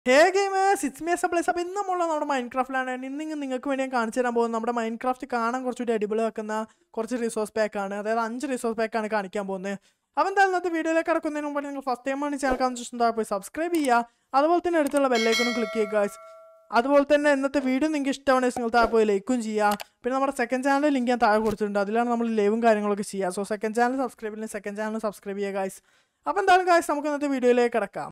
Hey gamers it's me supplies അപ്പോൾ ഇന്ന് നമ്മളുള്ള നമ്മുടെ മൈൻക്രാഫ്റ്റിലാണ് ഇന്ന് ഇങ്ങ് നിങ്ങൾക്ക് വേണ്ടി ഞാൻ കാണിച്ചു തരാൻ പോകുന്നത് നമ്മുടെ മൈൻക്രാഫ്റ്റ് കാണാൻ കുറച്ചുകൂടി അടിപൊളിയാക്കുന്ന കുറച്ച് റിസോഴ്സ് പാക്കാണ് അതായത് അഞ്ച് റിസോഴ്സ് പാക്കാണ് കാണിക്കാൻ പോകുന്നത് അപ്പോൾ എന്തായാലും ഇന്നത്തെ വീഡിയോയിലേക്ക് കിടക്കുന്നതിന് മുമ്പ് നിങ്ങൾ ഫസ്റ്റ് ടൈമാണ് ചാനൽ കാണിച്ചിട്ടുണ്ടാകും പോയി സബ്സ്ക്രൈബ് ചെയ്യുക അതുപോലെ തന്നെ അടുത്തുള്ള ബെല്ലൈക്കണും ക്ലിക്ക് ചെയ്യുക guys. അതുപോലെ തന്നെ ഇന്നത്തെ വീഡിയോ നിങ്ങൾക്ക് ഇഷ്ടമാണെങ്കിൽ നിങ്ങൾ താഴെ പോയി ലൈക്കും ചെയ്യുക പിന്നെ നമ്മുടെ സെക്കൻഡ് ചാനൽ ലിങ്ക് ഞാൻ താഴെ കൊടുത്തിട്ടുണ്ട് അതിലാണ് നമ്മൾ ലൈവും കാര്യങ്ങളൊക്കെ ചെയ്യുക സോ സെക്കൻഡ് ചാനൽ സബ്സ്ക്രൈബ് ചെയ്യുന്ന സെക്കൻഡ് ചാനൽ സബ്സ്ക്രൈബ് ചെയ്യുക ഗൈസ് അപ്പോൾ എന്തായാലും ഗൈസ് നമുക്ക് ഇന്നത്തെ വീഡിയോയിലേക്ക് കിടക്കാം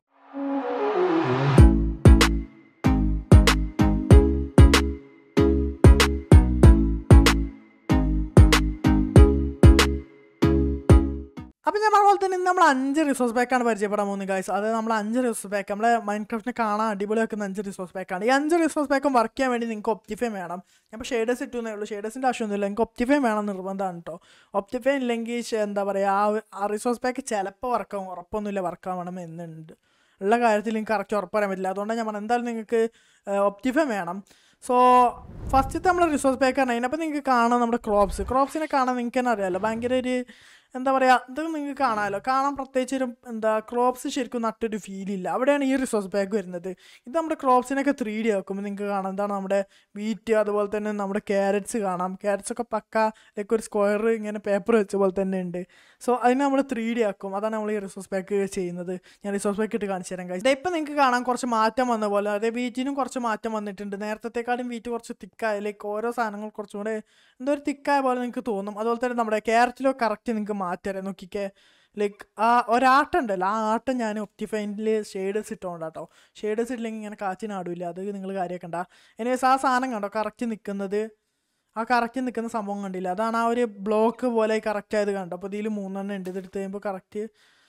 അപ്പം ഞാൻ പറഞ്ഞ പോലെ തന്നെ ഇന്ന് നമ്മൾ അഞ്ച് റിസോഴ്സ് പാക്കാണ് പരിചയപ്പെടാൻ പോകുന്നത് ഗൈസ് അതായത് നമ്മൾ അഞ്ച് റിസോഴ്സ് പാക്ക് നമ്മളെ മൈൻക്രാഫ്റ്റിനെ കാണാൻ അടിപൊളിയാക്കുന്ന അഞ്ച് റിസോഴ്സ് പാക്കാണ് ഈ അഞ്ച് റിസോഴ്സ് പാക്കും വർക്ക് ചെയ്യാൻ വേണ്ടി നിങ്ങൾക്ക് ഒപ്റ്റിഫൈൻ വേണം ഞാൻ ഇപ്പോൾ ഷെയ്ഡേഴ്സ് ഇട്ടുന്നേ ഉള്ളൂ ഷെയ്ഡേഴ്സിൻ്റെ ആവശ്യമൊന്നുമില്ല നിങ്ങൾക്ക് ഒപ്റ്റിഫൈൻ വേണം നിർബന്ധമാണ് കേട്ടോ ഒപ്റ്റിഫൈൻ ഇല്ലെങ്കിൽ ശ- എന്താ പറയുക ആ ആ റിസോഴ്സ് പാക്ക് ചിലപ്പോൾ വർക്കാവും ഉറപ്പൊന്നുമില്ല വർക്കാവണം എന്നുണ്ട് ഉള്ള കാര്യത്തിൽ നിങ്ങൾക്ക് കറക്റ്റ് ഉറപ്പ് പറയാൻ പറ്റില്ല അതുകൊണ്ട് ഞാൻ പറഞ്ഞു എന്തായാലും നിങ്ങൾക്ക് ഒപ്റ്റിഫൈൻ വേണം സോ ഫസ്റ്റത്തെ നമ്മൾ റിസോഴ്സ് പാക്ക് ആണ് അതിനപ്പോൾ നിങ്ങൾക്ക് കാണാം നമ്മുടെ ക്രോപ്സ് ക്രോപ്സിനെ കാണാൻ നിങ്ങൾക്ക് തന്നെ അറിയാമല്ലോ ഭയങ്കര ഒരു എന്താ പറയുക ഇത് നിങ്ങൾക്ക് കാണാമല്ലോ കാണാൻ പ്രത്യേകിച്ച് ഒരു എന്താ ക്രോപ്സ് ശരിക്കും നട്ടൊരു ഫീലില്ല അവിടെയാണ് ഈ റിസോഴ്സ് പാക്ക് വരുന്നത് ഇത് നമ്മുടെ ക്രോപ്സിനൊക്കെ ത്രീ ഡി ആക്കുമ്പോൾ നിങ്ങൾക്ക് കാണാം എന്താണ് നമ്മുടെ വീറ്റ് അതുപോലെ തന്നെ നമ്മുടെ ക്യാരറ്റ്സ് കാണാം ക്യാരറ്റ്സ് ഒക്കെ പക്ക ലൈക്ക് ഒരു സ്ക്വയർ ഇങ്ങനെ പേപ്പർ വെച്ച പോലെ തന്നെ ഉണ്ട് സോ അതിനെ നമ്മൾ ത്രീ ഡി ആക്കും അതാണ് നമ്മൾ ഈ റിസോഴ്സ് പാക്ക് ചെയ്യുന്നത് ഞാൻ റിസോഴ്സ് പാക്ക് ഇട്ട് കാണിച്ചു തരാം കഴിച്ചു ഇപ്പം നിങ്ങൾക്ക് കാണാൻ കുറച്ച് മാറ്റം വന്ന പോലെ അതായത് വീറ്റിനും കുറച്ച് മാറ്റം വന്നിട്ടുണ്ട് നേരത്തെക്കാളും വീറ്റ് കുറച്ച് തിക്കായ ലൈക്ക് ഓരോ സാധനങ്ങൾ കുറച്ചും കൂടെ എന്തോ ഒരു തിക്കായ പോലെ നിങ്ങൾക്ക് തോന്നും അതുപോലെ തന്നെ നമ്മുടെ ക്യാരറ്റിലോ കറക്റ്റ് നിങ്ങൾക്ക് മാറ്റം നോക്കിക്കേ ലൈക്ക് ആ ഒരാട്ടം ഉണ്ടല്ലോ ആ ആട്ടം ഞാൻ ഒപ്റ്റിഫൈനിൽ ഷെയ്ഡേഴ്സ് ഇട്ടുകൊണ്ടാട്ടോ ഷെയ്ഡേഴ്സ് ഇല്ലെങ്കിൽ ഇങ്ങനെ കാച്ചിനാടില്ല അത് നിങ്ങൾ കാര്യമാക്കണ്ട എനിവേസ് ആ സാധനം കണ്ടോ കറക്റ്റ് നിൽക്കുന്നത് ആ കറക്റ്റ് നിൽക്കുന്ന സംഭവം കണ്ടില്ല അതാണ് ആ ഒരു ബ്ലോക്ക് പോലെ കറക്റ്റ് ആയത് കണ്ടോ അപ്പോൾ ഇതിൽ മൂന്നെണ്ണം ഉണ്ട് ഇതെടുത്ത് കഴിയുമ്പോൾ കറക്റ്റ്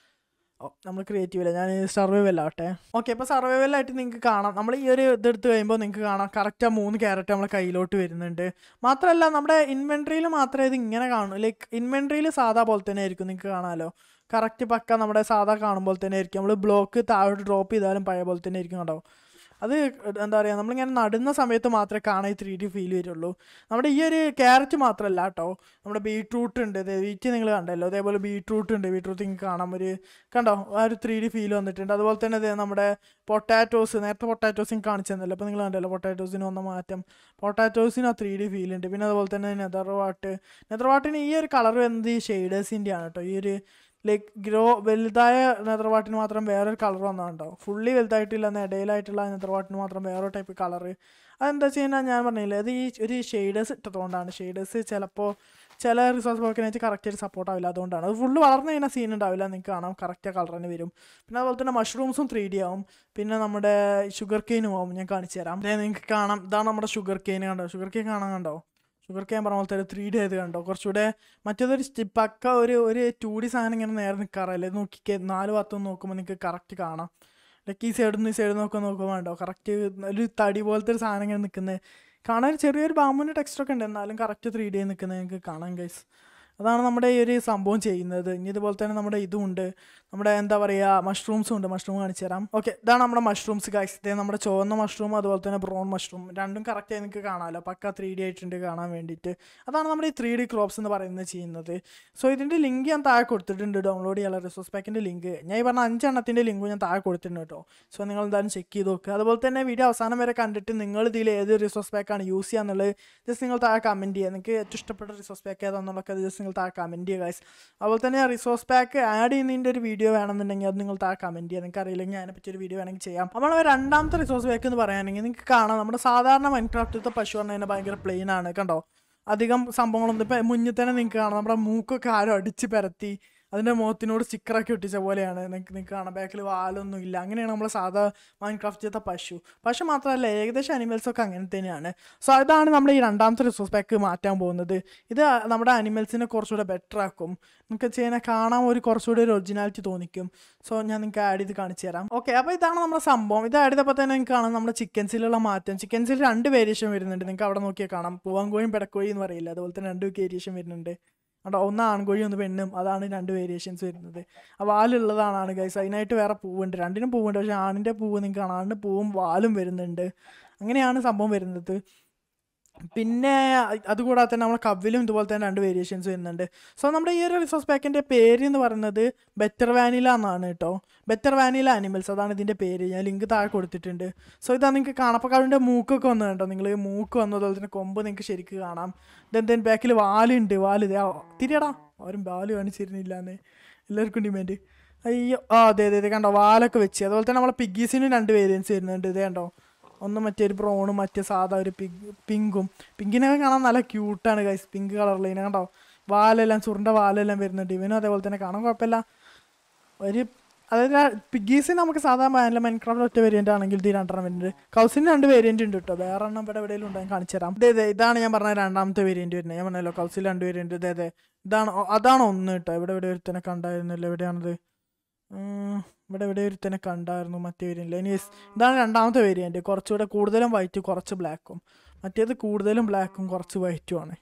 ഓ നമ്മൾ ക്രിയേറ്റീവ് അല്ല ഞാൻ സർവൈവൽ ആവട്ടെ ഓക്കെ ഇപ്പോൾ സർവൈവലായിട്ട് നിങ്ങൾക്ക് കാണാം നമ്മൾ ഈ ഒരു ഇതെടുത്ത് കഴിയുമ്പോൾ നിങ്ങൾക്ക് കാണാം കറക്റ്റ് ആ മൂന്ന് ക്യാരറ്റ് നമ്മളെ കയ്യിലോട്ട് വരുന്നുണ്ട് മാത്രമല്ല നമ്മുടെ ഇൻവെൻട്രിയിൽ മാത്രമേ ഇത് ഇങ്ങനെ കാണൂ ലൈക്ക് ഇൻവെൻട്രിയിൽ സാധാ പോലെ തന്നെ ആയിരിക്കും നിങ്ങൾക്ക് കാണാമല്ലോ കറക്റ്റ് പക്ക നമ്മുടെ സാധാ കാണുമ്പോൾ തന്നെ ആയിരിക്കും നമ്മൾ ബ്ലോക്ക് താഴോട്ട് ഡ്രോപ്പ് ചെയ്താലും പഴയ പോലെ തന്നെ ആയിരിക്കും കേട്ടോ അത് എന്താ പറയുക നമ്മളിങ്ങനെ നടുന്ന സമയത്ത് മാത്രമേ കാണാൻ ഈ ത്രീ ഡി ഫീൽ വരുള്ളൂ നമ്മുടെ ഈ ഒരു ക്യാരറ്റ് മാത്രമല്ല കേട്ടോ നമ്മുടെ ബീട്രൂട്ട് ഉണ്ട് വീറ്റ് നിങ്ങൾ കണ്ടല്ലോ അതേപോലെ ബീട്രൂട്ട് ഉണ്ട് ബീട്രൂട്ട് നിങ്ങൾക്ക് കാണാം ഒരു കണ്ടോ ആ ഒരു ത്രീ ഡി ഫീൽ വന്നിട്ടുണ്ട് അതുപോലെ തന്നെ ദേ നമ്മുടെ പൊട്ടാറ്റോസ് നേരത്തെ പൊട്ടാറ്റോസ് കാണിച്ചു തന്നല്ലോ അപ്പോൾ നിങ്ങൾ കണ്ടല്ലോ പൊട്ടാറ്റോസിന് വന്ന മാറ്റം പൊട്ടാറ്റോസിന് ആ ത്രീ ഡി ഫീൽ ഉണ്ട് പിന്നെ അതുപോലെ തന്നെ നെതർവാട്ട് നെതർവാട്ടിന് ഈ ഒരു കളർ വരുന്നത് ഈ ഷെയ്ഡേഴ്സിൻ്റെ ആണ് കേട്ടോ ഈ ഒരു ലൈക്ക് ഗ്രോ വലുതായ നെതർവാട്ടിന് മാത്രം വേറൊരു കളർ വന്നതുണ്ടോ ഫുള്ളി വലുതായിട്ടില്ല എന്ന ഇടയിലായിട്ടുള്ള നെതർവാട്ടിന് മാത്രം വേറെ ടൈപ്പ് കളർ അതെന്താ വെച്ച് കഴിഞ്ഞാൽ ഞാൻ പറഞ്ഞില്ലേ അത് ഈ ഒരു ഷെയ്ഡേഴ്സ് ഇട്ടതുകൊണ്ടാണ് ഷെയ്ഡേഴ്സ് ചിലപ്പോൾ ചില റിസോഴ്സ് വർക്കിനായിട്ട് കറക്റ്റായിട്ട് സപ്പോർട്ട് ആവില്ല അതുകൊണ്ടാണ് അത് ഫുള്ള് വളർന്നു കഴിഞ്ഞാൽ സീൻ ഉണ്ടാവില്ല നിങ്ങൾക്ക് കാണാം കറക്റ്റ് കളർ തന്നെ വരും പിന്നെ അതുപോലെ തന്നെ മഷ്റൂംസും ത്രീ ഡി ആവും പിന്നെ നമ്മുടെ ഷുഗർ കെയിനും ആവും ഞാൻ കാണിച്ചു തരാം അതായത് നിങ്ങൾക്ക് കാണാം ഇതാണ് നമ്മുടെ ഷുഗർ കെയിൻ കണ്ടോ ഷുഗർ കെയിൻ കാണാൻ കണ്ടോ ഷുഗർ കെയിൻ പറഞ്ഞ പോലത്തെ ഒരു ത്രീ ഡി ആയത് കണ്ടോ കുറച്ചുകൂടെ മറ്റേതൊരു sti- പക്ക ഒരു ഒരു ടു ഡി സാധനം ഇങ്ങനെ നേരെ നിൽക്കാറല്ലേ നോക്കിക്കേ നാല് ഭാഗത്തും നോക്കുമ്പോൾ നിങ്ങൾക്ക് കറക്റ്റ് കാണാം ലൈക്ക് ഈ സൈഡിൽ നിന്ന് ഈ സൈഡിൽ നോക്കാൻ നോക്കുമ്പോൾ ഉണ്ടോ കറക്റ്റ് ഒരു തടി പോലത്തെ ഒരു സാധനം ഇങ്ങനെ നിൽക്കുന്നത് കാണാൻ ചെറിയൊരു ബാമ്പുവിൻ്റെ ടെക്സ്റ്റൊക്കെ ഉണ്ട് എന്നാലും കറക്റ്റ് ത്രീ ഡി നിൽക്കുന്നത് നിങ്ങൾക്ക് കാണാം ഗൈസ് അതാണ് നമ്മുടെ ഈ ഒരു സംഭവം ചെയ്യുന്നത് ഇനി ഇതുപോലെ തന്നെ നമ്മുടെ ഇതും ഉണ്ട് നമ്മുടെ എന്താ പറയുക മഷ്റൂംസും ഉണ്ട് മഷ്റൂം കാണിച്ചു തരാം ഓക്കെ ഇതാണ് നമ്മുടെ മഷ്റൂംസ് ഗൈസ് ഇതേ നമ്മുടെ ചുവന്ന മഷ്റൂം അതുപോലെ തന്നെ ബ്രൗൺ മഷ്റൂം രണ്ടും കറക്റ്റായി നിങ്ങൾക്ക് കാണാമല്ലോ പക്ക ത്രീ ഡി ആയിട്ടുണ്ട് കാണാൻ വേണ്ടിയിട്ട് അതാണ് നമ്മുടെ ഈ ത്രീ ഡി ക്രോപ്സ് എന്ന് പറയുന്നത് ചെയ്യുന്നത് സോ ഇതിൻ്റെ ലിങ്ക് ഞാൻ താഴെ കൊടുത്തിട്ടുണ്ട് ഡൗൺലോഡ് ചെയ്യാനുള്ള റിസോഴ്സ് പാക്കിൻ്റെ ലിങ്ക് ഞാൻ ഈ പറഞ്ഞ അഞ്ചെണ്ണത്തിൻ്റെ ലിങ്ക് ഞാൻ താഴെ കൊടുത്തിട്ടുണ്ട് കേട്ടോ സോ നിങ്ങൾ എന്തായാലും ചെക്ക് ചെയ്ത് നോക്കുക അതുപോലെ തന്നെ വീഡിയോ അവസാനം വരെ കണ്ടിട്ട് നിങ്ങൾ ഇതിൽ ഏത് റിസോഴ്സ് പാക്കാണ് യൂസ് ചെയ്യുക എന്നുള്ളത് ജസ്റ്റ് നിങ്ങൾ താഴെ കമൻറ്റ് ചെയ്യുക നിങ്ങൾക്ക് ഏറ്റവും ഇഷ്ടപ്പെട്ട റിസോഴ്സ് പാക്ക് ഏതാണെന്നുള്ളതൊക്കെ അത് ജസ്റ്റ് നിങ്ങൾ താഴെ കമൻറ്റ് ചെയ്യുക ഗൈസ് അതുപോലെ തന്നെ റിസോഴ്സ് പാക്ക് ആഡ് ചെയ്യുന്നതിൻ്റെ ഒരു വീഡിയോ വേണമെന്നുണ്ടെങ്കിൽ അത് നിങ്ങൾ താഴെ കമൻറ്റ് ചെയ്യുക നിങ്ങൾക്ക് അറിയില്ലെങ്കിൽ അതിനെപ്പറ്റി ഒരു വീഡിയോ വേണമെങ്കിൽ ചെയ്യാം നമ്മൾ രണ്ടാമത്തെ റിസോഴ്സ് പാക്ക് എന്ന് പറയുകയാണെങ്കിൽ നിങ്ങൾക്ക് കാണാം നമ്മുടെ സാധാരണ മൈൻക്രാഫ്റ്റിലത്തെ പശു പറഞ്ഞാൽ തന്നെ ഭയങ്കര പ്ലെയിൻ ആണ് കണ്ടോ അധികം സംഭവങ്ങളൊന്നും ഇപ്പം മുന്നിൽ തന്നെ നിങ്ങൾക്ക് കാണാം നമ്മുടെ മൂക്കൊക്കെ ആരോ അടിച്ച് പരത്തി അതിൻ്റെ മുഖത്തിനോട് സ്റ്റിക്കറൊക്കെ ഒട്ടിച്ച പോലെയാണ് നിങ്ങൾക്ക് നിങ്ങൾക്ക് കാണാം ബാക്കിൽ വാലൊന്നും ഇല്ല അങ്ങനെയാണ് നമ്മൾ സാധാ മൈൻക്രാഫ്റ്റ് ചെയ്ത പശു പശു മാത്രമല്ല ഏകദേശം അനിമൽസ് ഒക്കെ അങ്ങനെ തന്നെയാണ് സോ അതാണ് നമ്മൾ ഈ രണ്ടാമത്തെ റിസോഴ്സ് പാക്ക് മാറ്റാൻ പോകുന്നത് ഇത് നമ്മുടെ അനിമൽസിനെ കുറച്ചുകൂടെ ബെറ്റർ ആക്കും നമുക്ക് ചെയ്യുന്ന കാണാൻ ഒരു കുറച്ചുകൂടി ഒരു ഒറിജിനാലിറ്റി തോന്നിക്കും സോ ഞാൻ നിങ്ങൾക്ക് ആഡ് ചെയ്ത് കാണിച്ചു തരാം ഓക്കെ അപ്പോൾ ഇതാണ് നമ്മുടെ സംഭവം ഇത് ആഡ് ചെയ്തപ്പോൾ തന്നെ നിങ്ങൾക്ക് കാണാം നമ്മുടെ ചിക്കൻസിലുള്ള മാറ്റം ചിക്കൻസിൽ രണ്ട് വേരിയേഷൻ വരുന്നുണ്ട് നിങ്ങൾക്ക് അവിടെ നോക്കിയാൽ കാണാം പൂവാങ്കോയും പെടക്കോയും എന്ന് പറയില്ല അതുപോലെ തന്നെ രണ്ട് വേരിയേഷൻ വരുന്നുണ്ട് അവിടെ ഒന്ന് ആൺകോഴി ഒന്ന് പെണ്ണും അതാണ് രണ്ട് വേരിയേഷൻസ് വരുന്നത് ആ വാലുള്ളതാണ് ഗൈസ് അതിനായിട്ട് വേറെ പൂവുണ്ട് രണ്ടിനും പൂവുണ്ട് പക്ഷേ ആണിൻ്റെ പൂവ് നിങ്ങൾക്ക് കാണാം ആണിൻ്റെ പൂവും വാലും വരുന്നുണ്ട് അങ്ങനെയാണ് സംഭവം വരുന്നത് പിന്നെ അതുകൂടാതെ തന്നെ നമ്മളെ കവിലും ഇതുപോലെ തന്നെ രണ്ട് വേരിയേഷൻസ് വരുന്നുണ്ട് സോ നമ്മുടെ ഈ ഒരു റിസോഴ്സ് പാക്കിൻ്റെ പേര് എന്ന് പറയുന്നത് ബെറ്റർ വാനില എന്നാണ് കേട്ടോ ബെറ്റർ വാനില അനിമൽസ് അതാണ് ഇതിൻ്റെ പേര് ഞാൻ ലിങ്ക് താഴെ കൊടുത്തിട്ടുണ്ട് സോ ഇതാ നിങ്ങൾക്ക് കാണപ്പക്കാടിൻ്റെ മൂക്കൊക്കെ വന്നു കേട്ടോ നിങ്ങൾ മൂക്ക് വന്നതുപോലെ തന്നെ കൊമ്പ് നിങ്ങൾക്ക് ശരിക്ക് കാണാം ഇതെന്തേലും ബാക്കിൽ വാലുണ്ട് വാല് ഇതേ തിരിയടാ ആരും വാല് കാണിച്ചിരുന്നില്ലാന്ന് എല്ലാവർക്കും ഡിമാൻഡ് അയ്യോ ആ അതെ അതെ അതെ കണ്ടോ വാലൊക്കെ വെച്ച് അതുപോലെ തന്നെ നമ്മളെ പിഗ്ഗീസിന് രണ്ട് വേരിയൻസ് വരുന്നുണ്ട് ഇതേ കണ്ടോ ഒന്ന് മറ്റേ ഒരു ബ്രൗണും മറ്റേ സാധാ ഒരു പിങ്ക് പിങ്കും പിങ്കിനൊക്കെ കാണാൻ നല്ല ക്യൂട്ടാണ് ഗൈസ് പിങ്ക് കളറിൽ ഇതിനെ കണ്ടോ വാലെല്ലാം ചുരുണ്ട വാലെല്ലാം വരുന്നുണ്ട് ഇവനും അതേപോലെ തന്നെ കാണാൻ കുഴപ്പമില്ല ഒരു അതായത് പിഗീസിന് നമുക്ക് സാധാരണ നല്ല മൈൻക്രാഫ്റ്റ് ഒറ്റ വേരിയന്റ് ആണെങ്കിൽ ഇത് രണ്ടെണ്ണം വരുന്നുണ്ട് കൗസിന് രണ്ട് വേരിയന്റ് ഉണ്ട് കേട്ടോ വേറെ എണ്ണം ഇവിടെ എവിടെയെങ്കിലും ഉണ്ടെങ്കിൽ കാണിച്ചു തരാം ഇതേ ഇതേ ഇതാണ് ഞാൻ പറഞ്ഞ രണ്ടാമത്തെ വേരിയന്റ് വരുന്നത് ഞാൻ പറഞ്ഞല്ലോ കൗസിൽ രണ്ട് വേരിയന്റ് ഇതേ അതെ ഇതാണ് ഒ- അതാണ് ഒന്ന് കേട്ടോ ഇവിടെ ഇവിടെ ഒരുത്തനെ കണ്ടായിരുന്നല്ലോ എവിടെയാണത് ഉം, ഇവിടെ ഇവിടെ ഒരുത്തനെ കണ്ടായിരുന്നു മറ്റേ വേരിയന്റ് എനിവേസ് ഇതാണ് രണ്ടാമത്തെ വേരിയന്റ് കുറച്ചുകൂടെ കൂടുതലും വൈറ്റ് കുറച്ച് ബ്ലാക്കും മറ്റേത് കൂടുതലും ബ്ലാക്കും കുറച്ച് വൈറ്റും ആണ്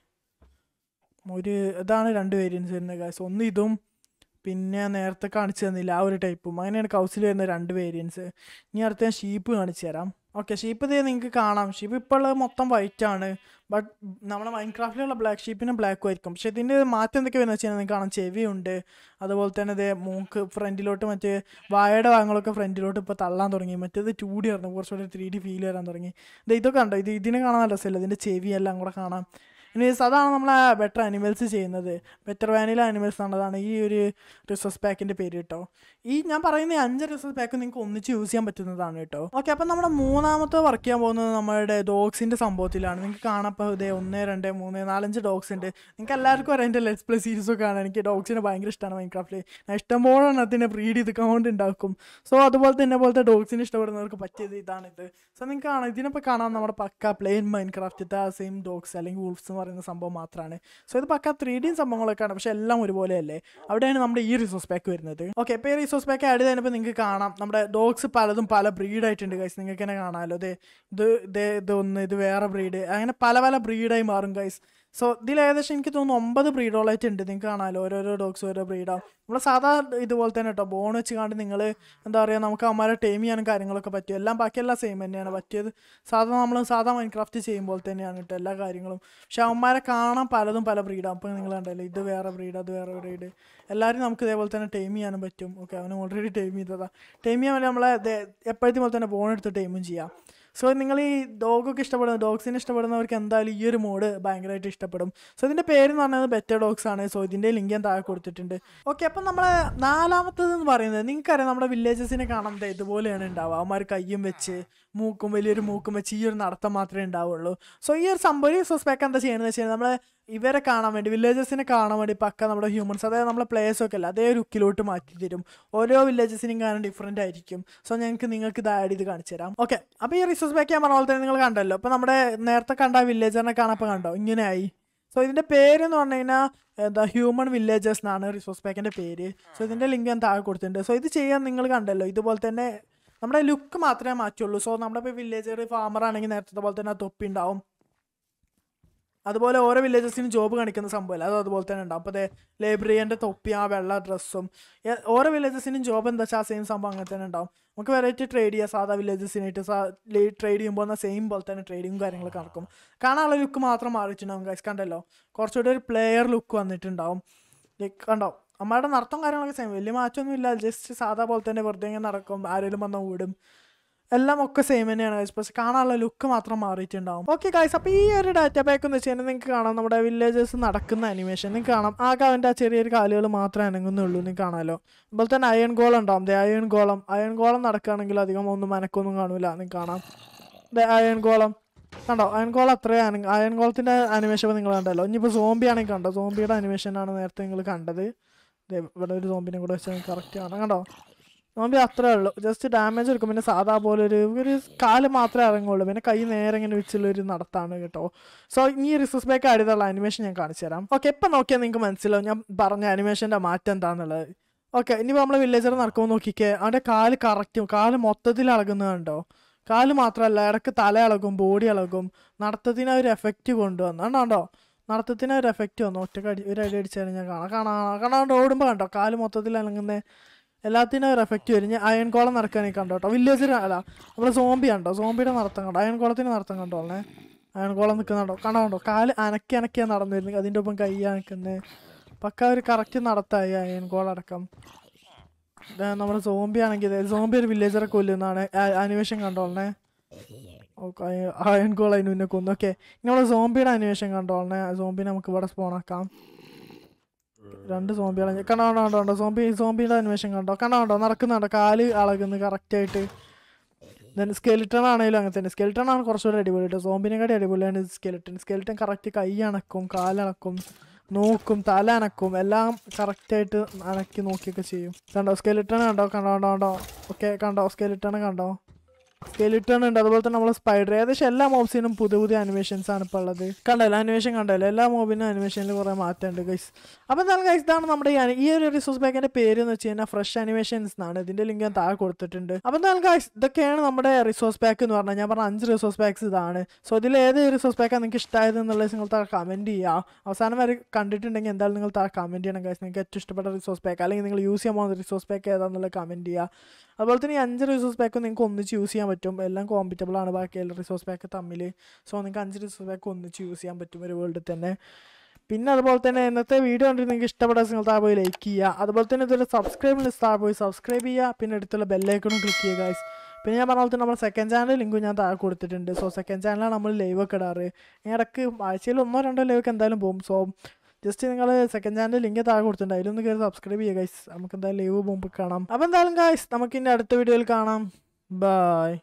ഒരു ഇതാണ് രണ്ട് വേരിയൻസ് വരുന്നത് ഗാസ് ഒന്ന് ഇതും പിന്നെ നേരത്തെ കാണിച്ചു തന്നില്ല ആ ഒരു ടൈപ്പും അങ്ങനെയാണ് കൗസിൽ വരുന്ന രണ്ട് വേരിയൻസ് ഇനി അടുത്ത ഞാൻ ഷീപ്പ് കാണിച്ചു തരാം ഓക്കെ ഷീപ്പ് ഇതേ നിങ്ങൾക്ക് കാണാം ഷീപ്പ് ഇപ്പോൾ ഉള്ളത് മൊത്തം വൈറ്റ് ആണ് ബട്ട് നമ്മുടെ മൈൻക്രാഫ്റ്റിലുള്ള ബ്ലാക്ക് ഷീപ്പിനും ബ്ലാക്കും ആയിരിക്കും പക്ഷേ ഇതിൻ്റെ മാറ്റം എന്തൊക്കെ വരുന്നത് വെച്ചാൽ നിങ്ങൾക്ക് കാണാം ചെവിയുണ്ട് അതുപോലെ തന്നെ ഇതേ മൂക്ക് ഫ്രണ്ടിലോട്ട് മറ്റേ വായയുടെ ഭാഗങ്ങളൊക്കെ ഫ്രണ്ടിലോട്ട് ഇപ്പോൾ തള്ളാൻ തുടങ്ങി മറ്റേത് ടു ഡി ആയിരുന്നു കുറച്ചുകൂടി ത്രീ ഡി ഫീൽ വരാൻ തുടങ്ങി ഇത് ഇതൊക്കെ കണ്ടോ ഇത് ഇതിനെ കാണാൻ നല്ല രസമില്ല ഇതിൻ്റെ ചെവി എല്ലാം കൂടെ കാണാം ഇനിവേസ് അതാണ് നമ്മൾ ബെറ്റർ അനിമൽസ് ചെയ്യുന്നത് ബെറ്റർ വാനില അനിമൽസ് എന്നുള്ളതാണ് ഈ ഒരു റിസോഴ്സ് പാക്കിൻ്റെ പേര് കേട്ടോ ഈ ഞാൻ പറയുന്ന ഈ അഞ്ച് റിസോഴ്സ് പാക്ക് നിങ്ങൾക്ക് ഒന്നിച്ച് യൂസ് ചെയ്യാൻ പറ്റുന്നതാണ് കേട്ടോ ഓക്കെ അപ്പം നമ്മുടെ മൂന്നാമത്തെ വർക്ക് ചെയ്യാൻ പോകുന്നത് നമ്മുടെ ഡോഗ്സിൻ്റെ സംഭവത്തിലാണ് നിങ്ങൾക്ക് കാണപ്പോൾ ഇതേ ഒന്ന് രണ്ട് മൂന്ന് നാലഞ്ച് ഡോഗ്സ് ഉണ്ട് നിങ്ങൾക്ക് എല്ലാവർക്കും അറിയാം എൻ്റെ ലെറ്റ്സ് പ്ലേ സീരീസൊക്കെ കാണാൻ എനിക്ക് ഡോഗ്സിനെ ഭയങ്കര ഇഷ്ടമാണ് മൈൻക്രാഫ്റ്റിൽ ഞാൻ ഇഷ്ടംപോലെ എണ്ണത്തിനെ ബ്രീഡ് ചെയ്ത് കൊണ്ട് ഉണ്ടാക്കും സോ അതുപോലെ തന്നെ പോലത്തെ ഡോഗ്സിനെ ഇഷ്ടപ്പെടുന്നവർക്ക് പറ്റിയത് ഇതാണിത് സോ നിങ്ങൾക്ക് കാണാം ഇതിനിപ്പോൾ കാണാൻ നമ്മുടെ പക്ക പ്ലെയിൻ മൈൻക്രാഫ്റ്റത്തെ ആ സെയിം ഡോഗ്സ് അല്ലെങ്കിൽ വൂൾഫ്സ് എന്ന് പറയുന്ന സംഭവം മാത്രമാണ് സോ ഇത് പക്ക ത്രീ ഡി സംഭവങ്ങളൊക്കെയാണ് പക്ഷേ എല്ലാം ഒരുപോലെയല്ലേ അവിടെയാണ് നമ്മുടെ ഈ റിസോഴ്സ് പാക്ക് വരുന്നത് ഓക്കെ ഇപ്പോൾ ഈ റിസോഴ്സ് പാക്ക് ആഡ് ചെയ്തതിനിപ്പോൾ നിങ്ങൾക്ക് കാണാം നമ്മുടെ ഡോഗ്സ് പലതും പല ബ്രീഡായിട്ടുണ്ട് ഗൈസ് നിങ്ങൾക്ക് തന്നെ കാണാമല്ലോ ഇത് ഇത് ഇത് ഇതൊന്ന് ഇത് വേറെ ബ്രീഡ് അങ്ങനെ പല പല ബ്രീഡായി മാറും ഗൈസ് സോ ഇതിൽ ഏകദേശം എനിക്ക് തോന്നുന്നു ഒമ്പത് ബ്രീഡോളായിട്ട് ഉണ്ട് നിങ്ങൾക്ക് കാണാമല്ലോ ഓരോരോ ഡോഗ്സ് ഓരോ ബ്രീഡാവും നമ്മൾ സാധാ ഇതുപോലെ തന്നെ കേട്ടോ ബോൺ വെച്ച് കണ്ട് നിങ്ങൾ എന്താ പറയുക നമുക്ക് അമ്മമാരെ ടൈം ചെയ്യാനും കാര്യങ്ങളൊക്കെ പറ്റും എല്ലാം ബാക്കിയെല്ലാം സെയിം തന്നെയാണ് പറ്റിയത് സാധാ നമ്മൾ സാധാ മൈൻക്രാഫ്റ്റ് ചെയ്യുമ്പോൾ തന്നെയാണ് കേട്ടോ എല്ലാ കാര്യങ്ങളും പക്ഷെ അവന്മാരെ കാണാൻ പലതും പല ബ്രീഡാണ് അപ്പോൾ നിങ്ങൾ കണ്ടല്ലോ ഇത് വേറെ ബ്രീഡ് അത് വേറെ ബ്രീഡ് എല്ലാവരും നമുക്ക് ഇതേപോലെ തന്നെ ടൈം ചെയ്യാനും പറ്റും ഓക്കെ അവന് ഓൾറെഡി ടൈം ചെയ്തതാ ടൈം ചെയ്യാൻ വേണ്ടി നമ്മളെ എപ്പോഴത്തെ പോലെ തന്നെ ബോൺ എടുത്ത് ടൈമും ചെയ്യാം സോ നിങ്ങൾ ഈ ഡോഗൊക്കെ ഇഷ്ടപ്പെടുന്ന ഡോഗ്സിനെ ഇഷ്ടപ്പെടുന്നവർക്ക് എന്തായാലും ഈ ഒരു മോഡ് ഭയങ്കരമായിട്ട് ഇഷ്ടപ്പെടും സോ ഇതിൻ്റെ പേര് എന്ന് പറഞ്ഞത് ബെറ്റർ ഡോഗ്സ് ആണ് സോ ഇതിൻ്റെ ലിങ്ക് ഞാൻ താഴെ കൊടുത്തിട്ടുണ്ട് ഓക്കെ അപ്പം നമ്മളെ നാലാമത്തത് എന്ന് പറയുന്നത് നിങ്ങൾക്കറിയാം നമ്മുടെ വില്ലേജസിനെ കാണാൻ ദേ ഇതുപോലെയാണ് ഉണ്ടാവുക അവന്മാർ കയ്യും വെച്ച് മൂക്കും വലിയൊരു മൂക്കും വെച്ച് ഈ ഒരു നടത്തം മാത്രമേ ഉണ്ടാവുള്ളൂ സോ ഈ ഒരു സംഭവം ഈ സസ്പെക്ട് എന്താ ചെയ്യണമെന്ന് വെച്ച് കഴിഞ്ഞാൽ നമ്മളെ ഇവരെ കാണാൻ വേണ്ടി വില്ലേജസിനെ കാണാൻ വേണ്ടി പക്ക നമ്മുടെ ഹ്യൂമൻസ് അതായത് നമ്മളെ പ്ലേയേഴ്സ് ഒക്കെ അല്ല അതേ ലുക്കിലോട്ട് മാറ്റി തരും ഓരോ വില്ലേജസിനും കാണാൻ ഡിഫറെൻ്റ് ആയിരിക്കും സോ ഞങ്ങൾക്ക് നിങ്ങൾക്ക് ഇത് ആഡ് ചെയ്ത് കാണിച്ചു തരാം ഓക്കെ അപ്പോൾ ഈ റിസോഴ്സ് ബാക്ക് ഞാൻ പറഞ്ഞ പോലെ തന്നെ നിങ്ങൾ കണ്ടല്ലോ അപ്പോൾ നമ്മുടെ നേരത്തെ കണ്ട വില്ലേജറിനെ കാണപ്പോൾ കണ്ടോ ഇങ്ങനെയായി സോ ഇതിൻ്റെ പേര് എന്ന് പറഞ്ഞു കഴിഞ്ഞാൽ എന്താ ഹ്യൂമൻ വില്ലേജേഴ്സ് എന്നാണ് റിസോഴ്സ് പാക്കിൻ്റെ പേര് സോ ഇതിൻ്റെ ലിങ്ക് ഞാൻ താഴെ കൊടുത്തിട്ടുണ്ട് സോ ഇത് ചെയ്യാൻ നിങ്ങൾ കണ്ടല്ലോ ഇതുപോലെ തന്നെ നമ്മുടെ ലുക്ക് മാത്രമേ മാറ്റുള്ളൂ സോ നമ്മുടെ ഇപ്പോൾ വില്ലേജർ ഫാമർ ആണെങ്കിൽ നേരത്തെ പോലെ തന്നെ ആ തൊപ്പി ഉണ്ടാവും അതുപോലെ ഓരോ വില്ലേജസിനും ജോബ് കാണിക്കുന്ന സംഭവമല്ല അത് അതുപോലെ തന്നെ ഉണ്ടാവും അപ്പോൾ അതെ ലൈബ്രറിയൻ്റെ തൊപ്പി ആ വെള്ള ഡ്രസ്സും ഓരോ വില്ലേജസിനും ജോബ് എന്താ വെച്ചാൽ ആ സെയിം സംഭവം അങ്ങനെ തന്നെ ഉണ്ടാവും നമുക്ക് വെറൈറ്റി ട്രേഡ് ചെയ്യാം സാധാ വില്ലേജസിനായിട്ട് ട്രേഡ് ചെയ്യുമ്പോൾ എന്നാൽ സെയിം പോലെ തന്നെ ട്രേഡിങ്ങും കാര്യങ്ങളൊക്കെ നടക്കും കാണാനുള്ള ലുക്ക് മാത്രം മാറിയിട്ടുണ്ടാവും ഗൈസ് കണ്ടല്ലോ കുറച്ചുകൂടി ഒരു പ്ലെയർ ലുക്ക് വന്നിട്ടുണ്ടാവും ലൈക്ക് കണ്ടോ അമ്മയുടെ നടത്തം കാര്യങ്ങളൊക്കെ സെയിം വലിയ മാറ്റമൊന്നും ഇല്ല ജസ്റ്റ് സാധാ പോലെ തന്നെ വെറുതെ ഇങ്ങനെ നടക്കും ആരെങ്കിലും വന്ന ഓടും എല്ലാം ഒക്കെ സെയിം തന്നെയാണ് ഗൈസ് പക്ഷെ കാണാനുള്ള ലുക്ക് മാത്രം മാറിയിട്ടുണ്ടാവും ഓക്കെ ഗൈസ് അപ്പോൾ ഈ ഒരു ഡാറ്റ പാക്ക് എന്ന് വെച്ച് കഴിഞ്ഞാൽ നിങ്ങൾക്ക് കാണാം നമ്മുടെ വില്ലേജസ് നടക്കുന്ന അനിമേഷൻ നിങ്ങൾക്ക് കാണാം ആകെ അവൻ്റെ ആ ചെറിയൊരു കാലുകൾ മാത്രമേ അനങ്ങുന്നുള്ളൂ നിങ്ങൾക്ക് കാണാമല്ലോ അതുപോലെ തന്നെ അയൺ ഗോളം ഉണ്ടാവും ദേ അയൺ ഗോളം അയൺ ഗോളം നടക്കുകയാണെങ്കിൽ അധികം ഒന്നും മനക്കൊന്നും കാണൂല നിങ്ങൾക്ക് കാണാം ദേ അയൺ ഗോളം കണ്ടോ അയൺ ഗോളം അത്രയും അന അയൺ ഗോളത്തിൻ്റെ അനിമേഷൻ നിങ്ങൾ കണ്ടല്ലോ ഇനിയിപ്പോൾ സോംബി ആണെങ്കിൽ കണ്ടോ സോംബിയുടെ അനിമേഷനാണ് നേരത്തെ നിങ്ങൾ കണ്ടത് ദേ ഇവിടെ ഒരു സോംബിനെ കൂടെ വെച്ചാൽ കറക്റ്റ് ആണ് കണ്ടോ നോമ്പി അത്രേ ഉള്ളൂ ജസ്റ്റ് ഡാമേജ് എടുക്കും പിന്നെ സാധാ പോലെ ഒരു ഒരു കാല് മാത്രമേ ഇറങ്ങുള്ളൂ പിന്നെ കൈ നേരെ ഇങ്ങനെ വെച്ചുള്ള ഒരു നടത്താണ് കേട്ടോ സോ ഈ റിസോഴ്സ് ബാക്ക് ആയിട്ടുള്ള അനിമേഷൻ ഞാൻ കാണിച്ചു തരാം ഓക്കെ ഇപ്പം നോക്കിയാൽ നിങ്ങൾക്ക് മനസ്സിലാവും ഞാൻ പറഞ്ഞ അനിമേഷൻ്റെ മാറ്റം എന്താണെന്നുള്ളത് ഓക്കെ ഇനിയിപ്പോൾ നമ്മൾ വില്ലേജർ നടക്കുമ്പോൾ നോക്കിക്കേ അവൻ്റെ കാല് കറക്റ്റും കാല് മൊത്തത്തിൽ ഇളകുന്നത് കണ്ടോ കാല് മാത്രമല്ല ഇടയ്ക്ക് തല ഇളകും ബോഡി ഇളകും നടത്തത്തിന് ഒരു എഫക്റ്റ് കൊണ്ടുവന്നു കണ്ടോ നടത്തത്തിന് ഒരു എഫക്റ്റ് വന്നു ഒറ്റ അടി ഒരു അടി അടിച്ചാലും ഞാൻ കാണാം കാണാം കാണാണ്ട് ഓടുമ്പോൾ കണ്ടോ കാല് മൊത്തത്തിൽ ഇളങ്ങുന്നത് എല്ലാത്തിനും ഒരു എഫക്റ്റ് വരും ഞാൻ അയൺ കോളം നടക്കുകയാണെങ്കിൽ കണ്ടോ കേട്ടോ വില്ലേജിൽ അല്ല നമ്മുടെ സോംബി കണ്ടോ സോംബിയുടെ നടത്തം കണ്ടോ അയൺ കോളത്തിന് നടത്തം കണ്ടോളേ അയൺകോളം നിൽക്കുന്നുണ്ടോ കാണാ കണ്ടോ കാല് അനക്കി അനക്കിയാ നടന്നു വരുന്നത് അതിൻ്റെ ഒപ്പം കൈ അനക്കുന്നത് പക്ക ഒരു കറക്റ്റ് നടത്തായി അയൺകോളടക്കം നമ്മുടെ സോംബി ആണെങ്കിൽ സോംബി ഒരു വില്ലേജറെ കൊല്ലുന്നതാണ് അനിമേഷൻ കണ്ടോളണേ അയൺകോൾ അതിന് മുന്നേ കൊന്നു ഓക്കെ ഇനി നമ്മളെ സോംബിയുടെ അനിമേഷൻ കണ്ടോളണേ സോംബിനെ നമുക്ക് ഇവിടെ സ്പോണാക്കാം രണ്ട് സോംബികളെ കണ്ടോ കണ്ടോ കണ്ടോ കണ്ടോ സോംബി സോംബിയുടെ അനിമേഷൻ കണ്ടോ കണ്ടോ കണ്ടോ നടക്കുന്നുണ്ടോ കാല് അളകുന്നു കറക്റ്റായിട്ട് ദെൻ സ്കെലിറ്റൺ ആണെങ്കിലും അങ്ങനെ തന്നെ സ്കെലിറ്റൺ ആണ് കുറച്ചുകൂടെ അടിപൊളി കേട്ടോ സോംബിനെക്കാട്ടി അടിപൊളിയാണ് സ്കെലിറ്റൺ സ്കെലിറ്റൺ കറക്റ്റ് കൈ അണക്കും കാലണക്കും നോക്കും തല അനക്കും എല്ലാം കറക്റ്റായിട്ട് അനക്കി നോക്കിയൊക്കെ ചെയ്യും കണ്ടോ സ്കെലിറ്റൺ കണ്ടോ കണ്ടോ കണ്ടോ കണ്ടോ ഓക്കെ കണ്ടോ സ്കെലിറ്റൺ കണ്ടോ സ്കെലിറ്റൺ ഉണ്ട് അതുപോലെ തന്നെ നമ്മൾ സ്പൈഡർ ഏകദേശം എല്ലാ മോബ്സിനും പുതിയ പുതിയ അനിമേഷൻസ് ആണ് ഇപ്പോൾ ഉള്ളത് കണ്ടല്ലോ അനിമേഷൻ കണ്ടല്ലോ എല്ലാ മോബിനും അനിമേഷനിൽ കുറേ മാറ്റമുണ്ട് ഗൈസ് അപ്പോൾ എന്തായാലും ഗൈസ് ഇതാണ് നമ്മുടെ ഈ അനി- ഈ ഒരു റിസോഴ്സ് ബാക്കിന്റെ പേര് എന്ന് വെച്ച് കഴിഞ്ഞാൽ ഫ്രഷ് അനിമേഷൻസ് എന്നാണ് ഇതിന്റെ ലിങ്ക് ഞാൻ താഴെ കൊടുത്തിട്ടുണ്ട് അപ്പോൾ എന്തായാലും ഗൈസ് ഇതൊക്കെയാണ് നമ്മുടെ റിസോഴ്സ് പാക്ക് എന്ന് പറഞ്ഞാൽ ഞാൻ പറഞ്ഞ അഞ്ച് റിസോഴ്സ് പാക്സ് ഇതാണ് സോ ഇതിൽ ഏത് റിസോഴ്സ് പാക്കാണ് നിങ്ങൾക്ക് ഇഷ്ടമായത് എന്നുള്ളത് നിങ്ങൾ താഴെ കമന്റ് ചെയ്യുക അവസാനം വരെ കണ്ടിട്ടുണ്ടെങ്കിൽ എന്തായാലും നിങ്ങൾ താഴെ കമന്റ് ചെയ്യണം ഗൈസ് നിങ്ങൾക്ക് ഏറ്റവും ഇഷ്ടപ്പെട്ട റിസോഴ്സ് പാക്ക് അല്ലെങ്കിൽ നിങ്ങൾ യൂസ് ചെയ്യാൻ പോകുന്ന റിസോഴ്സ് പാക്ക് ഏതാണെന്നുള്ളത് കമന്റ് ചെയ്യുക അതുപോലെ തന്നെ ഈ അഞ്ച് റിസോഴ്സ് പാക്ക് നിങ്ങൾക്ക് ഒന്നിച്ച് യൂസ് ചെയ്യാൻ പറ്റും എല്ലാം കോമ്പറ്റബിൾ ആണ് ബാക്കി എല്ലാ റിസോഴ്സ് പാക്ക് തമ്മിൽ സോ നിങ്ങൾക്ക് അഞ്ച് റിസോഴ്സ് പാക്ക് ഒന്നിച്ച് യൂസ് ചെയ്യാൻ പറ്റും ഒരു വേൾഡിൽ തന്നെ പിന്നെ അതുപോലെ തന്നെ ഇന്നത്തെ വീഡിയോ കണ്ടിട്ട് നിങ്ങൾക്ക് ഇഷ്ടപ്പെട്ട നിങ്ങൾ താഴെ പോയി ലൈക്ക് ചെയ്യുക അതുപോലെ തന്നെ ഇതൊരു സബ്സ്ക്രൈബ് ലിസ്റ്റ് താഴെ പോയി സബ്സ്ക്രൈബ് ചെയ്യുക പിന്നെ അടുത്തുള്ള ബെല്ലൈക്കണും ക്ലിക്ക് ചെയ്യുക ഗൈസ് പിന്നെ ഞാൻ പറഞ്ഞ പോലെ തന്നെ നമ്മുടെ സെക്കൻഡ് ചാനൽ ലിങ്കും ഞാൻ താഴെ കൊടുത്തിട്ടുണ്ട് സോ സെക്കൻഡ് ചാനലാണ് നമ്മൾ ലൈവ് ഒക്കെ ഇടാറ് ഇനി ഇടയ്ക്ക് ആഴ്ചയിൽ ഒന്നോ രണ്ടോ ലൈവ് ഒക്കെ എന്തായാലും പോകും സോ ജസ്റ്റ് നിങ്ങൾ സെക്കൻഡ് ചാനൽ ലിങ്ക് താഴെ കൊടുത്തിട്ടുണ്ട് അതിലൊന്ന് കയറി സബ്സ്ക്രൈബ് ചെയ്യുക ഗൈസ് നമുക്ക് എന്തായാലും ലൈവ് പോകുമ്പോൾ കാണാം അപ്പോൾ എന്തായാലും ഗൈസ് നമുക്ക് ഇനി അടുത്ത വീഡിയോയിൽ കാണാം ബൈ